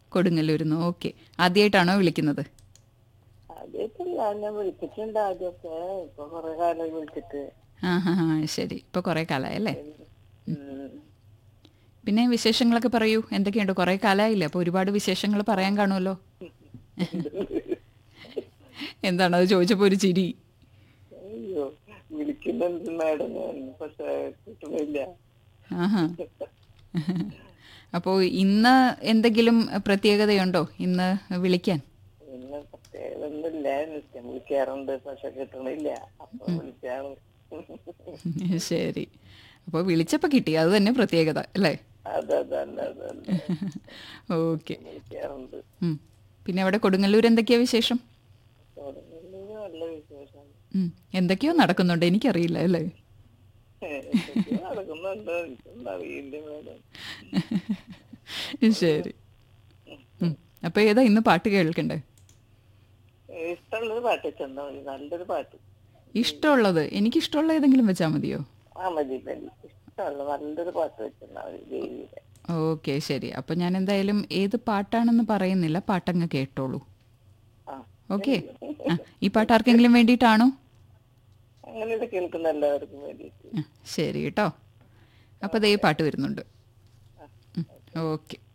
കൊടുങ്ങല്ലൂരുന്ന് okay ആദ്യമായിട്ടാണോ വിളിക്കുന്നത് ആദ്യമായിട്ടില്ല ഞാൻ വിളിച്ചിട്ടുണ്ട് ആദ്യമൊക്കെ ഇപ്പൊ കൊറേ കാലം വിളിച്ചിട്ട് ആ ഹാ ഹാ ശരി ഇപ്പോൾ കുറേ കാലമായി അല്ലേ ഉം. പിന്നെ വിശേഷങ്ങളൊക്കെ പറയൂ എന്തൊക്കെയുണ്ട് കുറേ കാലമായില്ലേ അപ്പോൾ ഒരുപാട് വിശേഷങ്ങൾ പറയാൻ കാണുമല്ലോ എന്താണ് അത് ചോദിച്ചപ്പോൾ ഒരു ചിരി അയ്യോ വിളിക്കുന്നുണ്ട് മാഡം ഞാൻ പക്ഷെ കിട്ടുന്നില്ല ആഹാ അപ്പോൾ ഇന്ന് എന്തെങ്കിലും പ്രത്യേകതയുണ്ടോ ഇന്ന് വിളിക്കാൻ പിന്നെ പ്രത്യേകത ഒന്നുമില്ല നിത്യം വിളിക്കാറുണ്ട് പക്ഷെ കിട്ടണില്ല അപ്പൊ വിളിച്ചാണ് ശരി അപ്പോൾ വിളിച്ചപ്പോൾ കിട്ടി അത് തന്നെ പ്രത്യേകത അല്ലേ അതെ അതല്ല അതല്ല ഓക്കെ വിളിക്കാറുണ്ട് പിന്നെ അവിടെ കൊടുങ്ങല്ലൂർ എന്തൊക്കെയാ വിശേഷം തുടങ്ങുന്നത് നല്ല വിശേഷം ഉം. എന്തൊക്കെയോ നടക്കുന്നുണ്ട് എനിക്കറിയില്ല അല്ലേ എന്തൊക്കെയോ നടക്കുന്നുണ്ടോ എനിക്കൊന്നും അറിയില്ല മാഡം ശരി ഉം. അപ്പോൾ ഏതാ ഇന്ന് പാട്ട് കേൾക്കണ്ടേ ഇഷ്ടമുള്ളൊരു പാട്ട് ചെന്നാ മതി നല്ലൊരു പാട്ട് ഇഷ്ടമുള്ളത് എനിക്കിഷ്ടമുള്ള ഏതെങ്കിലും വെച്ചാൽ മതിയോ ആ മതി മതി ഇഷ്ടമുള്ള നല്ലൊരു പാട്ട് വെച്ചെന്നാ മതി ദേവിയുടെ ഓക്കെ ശരി അപ്പോൾ ഞാൻ എന്തായാലും ഏത് പാട്ടാണെന്ന് പറയുന്നില്ല പാട്ടങ്ങ് കേട്ടോളൂ ആ ഓക്കെ ആ ഈ പാട്ട് ആർക്കെങ്കിലും വേണ്ടിയിട്ടാണോ അങ്ങനെ ഇത് കേൾക്കുന്ന എല്ലാവർക്കും വേണ്ടിയിട്ട് ആ, ശരി കേട്ടോ അപ്പോൾ ദേ പാട്ട് വരുന്നുണ്ട് ഓക്കെ